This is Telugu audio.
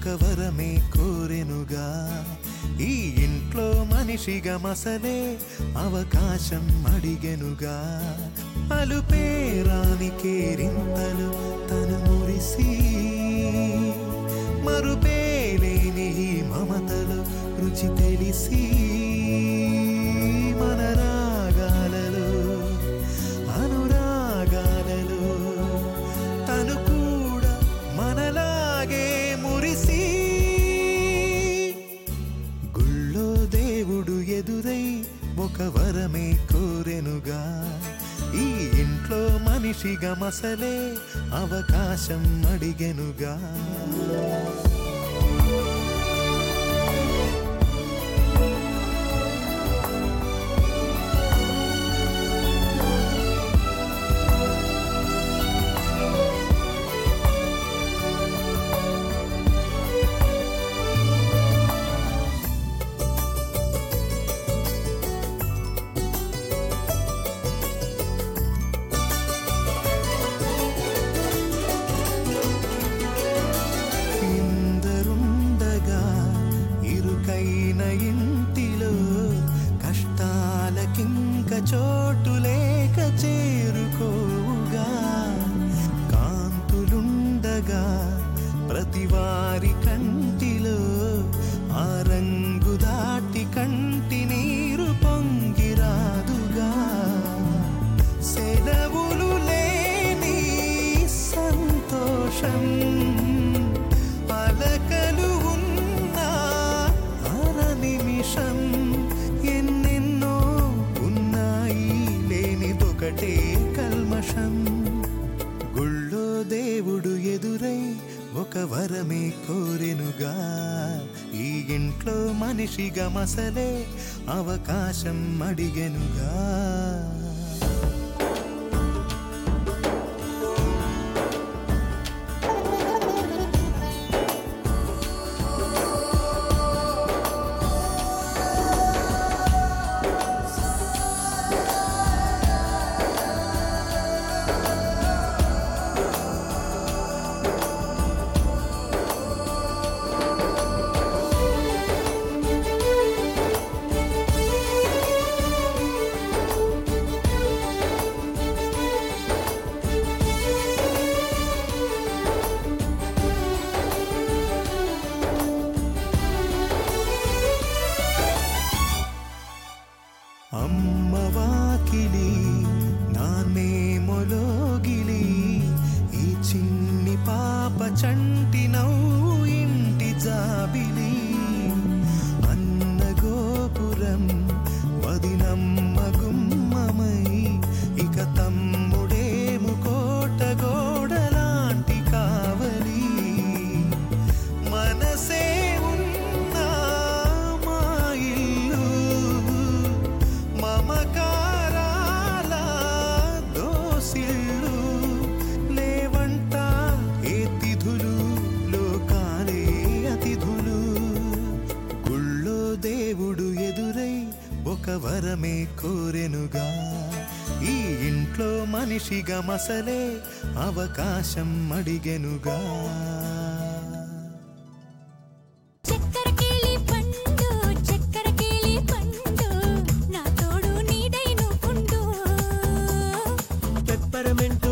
ఒక వరమే కోరెనుగా ఈ ఇంట్లో మనిషిగా మసలే అవకాశం అడిగెనుగా అలుపేరాని కేరింతలు తను మురిసి మరుపేలేని ఈ మమతలు రుచి తెలిసి మన రాగాలలో అనురాగాలలో తను కూడా మనలాగే మురిసి గుళ్ళో దేవుడు ఎదురై ఒక వరమే కోరెనుగా ఈ ఇంట్లో మనిషిగా మసలే అవకాశం అడిగెనుగా ఇందరుండగా ఇరుకైన ఇంటిలో కష్టాలకింక చోటు లేక చేరుకోవుగా కాంతులుండగా ప్రతివారి కంటిలో ఆ రంగు దాటి కంటి నీరు పొంగిరాదుగా సెలవులు లేని సంతోషం అలకలు ఉన్న అర నిమిషం ఎన్నెన్నో ఉన్నాయి లేనిదొకటే కల్మషం గుళ్ళో దేవుడు ఎదురై ఒక వరమే కోరెనుగా ఈ ఇంట్లో మనిషిగా మసలే అవకాశం అడిగెనుగా అమ్మ వాకిలి నాన్నే మొలోగిలి ఈ చిన్ని పాప చంటి నవ్వు ఇంటి జాబిలి అన్న గోపురం వదినమ్మ గుమ్మమై ఇక తమ్ముడేము కోట గోడలాంటి కావలి మనసే ఉన్నా మా ఇల్లు మమకారాల దోసిళ్ళు లేవంట ఏ తిథులు లోకాలే అతిథులు గుళ్ళో దేవుడు ఎదురై ఒక వరమే కోరెనుగా ఈ ఇంట్లో మనిషిగా మసలే అవకాశం అడిగెనుగా చక్కెర కేళి పండు చక్కెర కేళి పండు నా తోడు నీడై నువ్వుండు పెప్పరమెంటు